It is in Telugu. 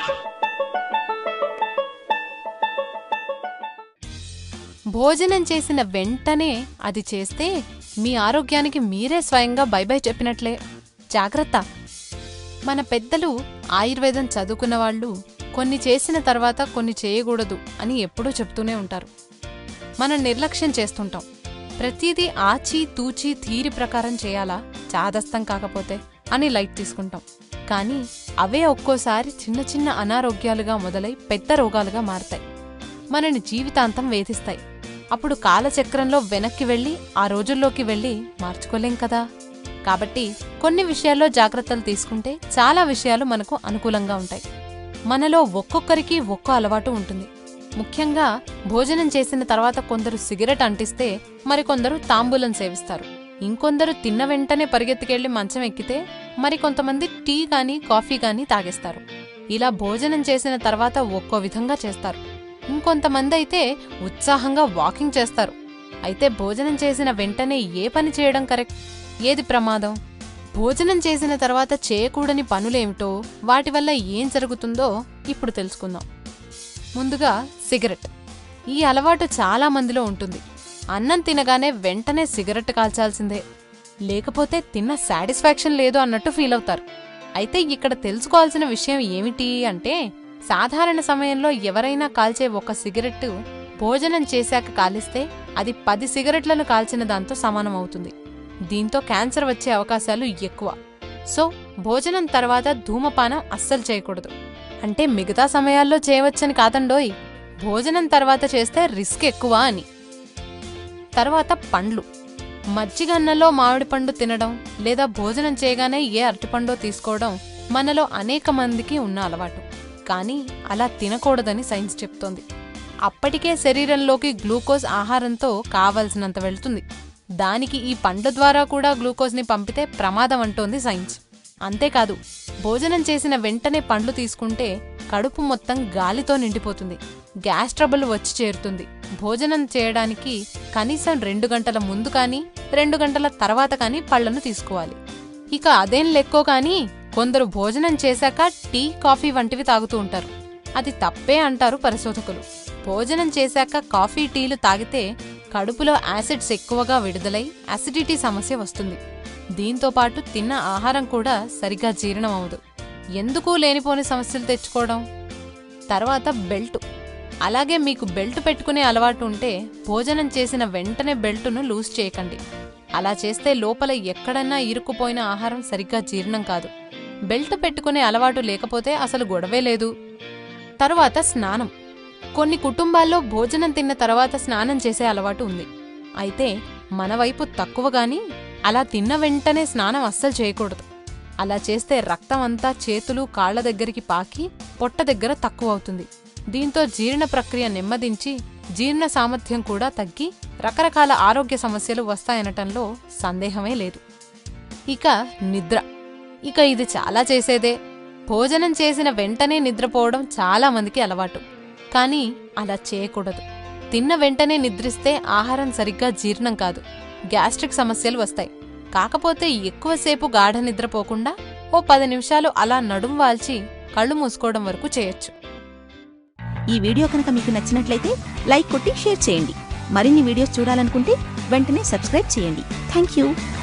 భోజనం చేసిన వెంటనే అది చేస్తే మీ ఆరోగ్యానికి మీరే స్వయంగా బై బై చెప్పినట్లే జాగ్రత్త మన పెద్దలు ఆయుర్వేదం చదువుకున్న వాళ్ళు కొన్ని చేసిన తర్వాత కొన్ని చేయకూడదు అని ఎప్పుడూ చెప్తూనే ఉంటారు మనం నిర్లక్ష్యం చేస్తుంటాం ప్రతిదీ ఆచి తూచి తీరి ప్రకారం చేయాలా చాదస్తం కాకపోతే అని లైట్ తీసుకుంటాం కానీ అవే ఒక్కోసారి చిన్న చిన్న అనారోగ్యాలుగా మొదలై పెద్ద రోగాలుగా మారతాయి మనని జీవితాంతం వేధిస్తాయి అప్పుడు కాలచక్రంలో వెనక్కి వెళ్ళి ఆ రోజుల్లోకి వెళ్ళి మార్చుకోలేం కదా కాబట్టి కొన్ని విషయాల్లో జాగ్రత్తలు తీసుకుంటే చాలా విషయాలు మనకు అనుకూలంగా ఉంటాయి మనలో ఒక్కొక్కరికి ఒక్కో అలవాటు ఉంటుంది ముఖ్యంగా భోజనం చేసిన తర్వాత కొందరు సిగరెట్ అంటిస్తే మరికొందరు తాంబూలం సేవిస్తారు ఇంకొందరు తిన్న వెంటనే పరిగెత్తుకెళ్లి మంచం ఎక్కితే మరికొంతమంది టీ గాని కాఫీ గాని తాగేస్తారు ఇలా భోజనం చేసిన తర్వాత ఒక్కో విధంగా చేస్తారు ఇంకొంతమంది అయితే ఉత్సాహంగా వాకింగ్ చేస్తారు అయితే భోజనం చేసిన వెంటనే ఏ పని చేయడం కరెక్ట్ ఏది ప్రమాదం భోజనం చేసిన తర్వాత చేయకూడని పనులేమిటో వాటి వల్ల ఏం జరుగుతుందో ఇప్పుడు తెలుసుకుందాం ముందుగా సిగరెట్ ఈ అలవాటు చాలా మందిలో ఉంటుంది అన్నం తినగానే వెంటనే సిగరెట్ కాల్చాల్సిందే లేకపోతే తిన్న సాటిస్ఫాక్షన్ లేదు అన్నట్టు ఫీల్ అవుతారు అయితే ఇక్కడ తెలుసుకోవాల్సిన విషయం ఏమిటి అంటే సాధారణ సమయంలో ఎవరైనా కాల్చే ఒక సిగరెట్ భోజనం చేశాక కాలిస్తే అది పది సిగరెట్లను కాల్చిన దాంతో సమానం అవుతుంది దీంతో క్యాన్సర్ వచ్చే అవకాశాలు ఎక్కువ సో భోజనం తర్వాత ధూమపానం అస్సలు చేయకూడదు అంటే మిగతా సమయాల్లో చేయవచ్చని కాదండోయ్ భోజనం తర్వాత చేస్తే రిస్క్ ఎక్కువ అని తర్వాత పండ్లు మజ్జిగన్నలో మామిడి పండు తినడం లేదా భోజనం చేయగానే ఏ అరటిపండో తీసుకోవడం మనలో అనేక మందికి ఉన్న అలవాటు కానీ అలా తినకూడదని సైన్స్ చెప్తోంది అప్పటికే శరీరంలోకి గ్లూకోజ్ ఆహారంతో కావలసినంత వెళ్తుంది దానికి ఈ పండ్ల ద్వారా కూడా గ్లూకోజ్ని పంపితే ప్రమాదం అంటోంది సైన్స్ అంతేకాదు భోజనం చేసిన వెంటనే పండ్లు తీసుకుంటే కడుపు మొత్తం గాలితో నిండిపోతుంది గ్యాస్ ట్రబుల్ వచ్చి చేరుతుంది భోజనం చేయడానికి కనీసం రెండు గంటల ముందు కానీ రెండు గంటల తర్వాత కానీ పళ్లను తీసుకోవాలి ఇక అదేం లెక్కో కానీ కొందరు భోజనం చేశాక టీ కాఫీ వంటివి తాగుతూ ఉంటారు అది తప్పే అంటారు పరిశోధకులు భోజనం చేశాక కాఫీ టీలు తాగితే కడుపులో యాసిడ్స్ ఎక్కువగా విడుదలై అసిడిటీ సమస్య వస్తుంది దీంతో పాటు తిన్న ఆహారం కూడా సరిగా జీర్ణం అవదు ఎందుకు లేనిపోని సమస్యలు తెచ్చుకోవడం తర్వాత బెల్ట్ అలాగే మీకు బెల్ట్ పెట్టుకునే అలవాటు ఉంటే భోజనం చేసిన వెంటనే బెల్టును లూజ్ చేయకండి అలా చేస్తే లోపల ఎక్కడన్నా ఇరుక్కుపోయిన ఆహారం సరిగ్గా జీర్ణం కాదు బెల్ట్ పెట్టుకునే అలవాటు లేకపోతే అసలు గొడవే లేదు తరువాత స్నానం కొన్ని కుటుంబాల్లో భోజనం తిన్న తర్వాత స్నానం చేసే అలవాటు ఉంది అయితే మన వైపు తక్కువగాని అలా తిన్న వెంటనే స్నానం అస్సలు చేయకూడదు అలా చేస్తే రక్తం అంతా చేతులు కాళ్ల దగ్గరికి పాకి పొట్ట దగ్గర తక్కువ అవుతుంది దీంతో జీర్ణ ప్రక్రియ నెమ్మదించి జీర్ణ సామర్థ్యం కూడా తగ్గి రకరకాల ఆరోగ్య సమస్యలు వస్తాయనటంలో సందేహమే లేదు ఇక నిద్ర ఇక ఇది చాలా చేసేదే భోజనం చేసిన వెంటనే నిద్రపోవడం చాలా మందికి అలవాటు కానీ అలా చేయకూడదు తిన్న వెంటనే నిద్రిస్తే ఆహారం సరిగ్గా జీర్ణం కాదు గ్యాస్ట్రిక్ సమస్యలు వస్తాయి కాకపోతే ఎక్కువసేపు గాఢ నిద్రపోకుండా ఓ పది నిమిషాలు అలా నడుం వాల్చి కళ్ళు మూసుకోవడం వరకు చేయొచ్చు ఈ వీడియో కనుక మీకు నచ్చినట్లయితే లైక్ కొట్టి షేర్ చేయండి మరిన్ని వీడియోస్ చూడాలనుకుంటే వెంటనే సబ్స్క్రైబ్ చేయండి థ్యాంక్ యూ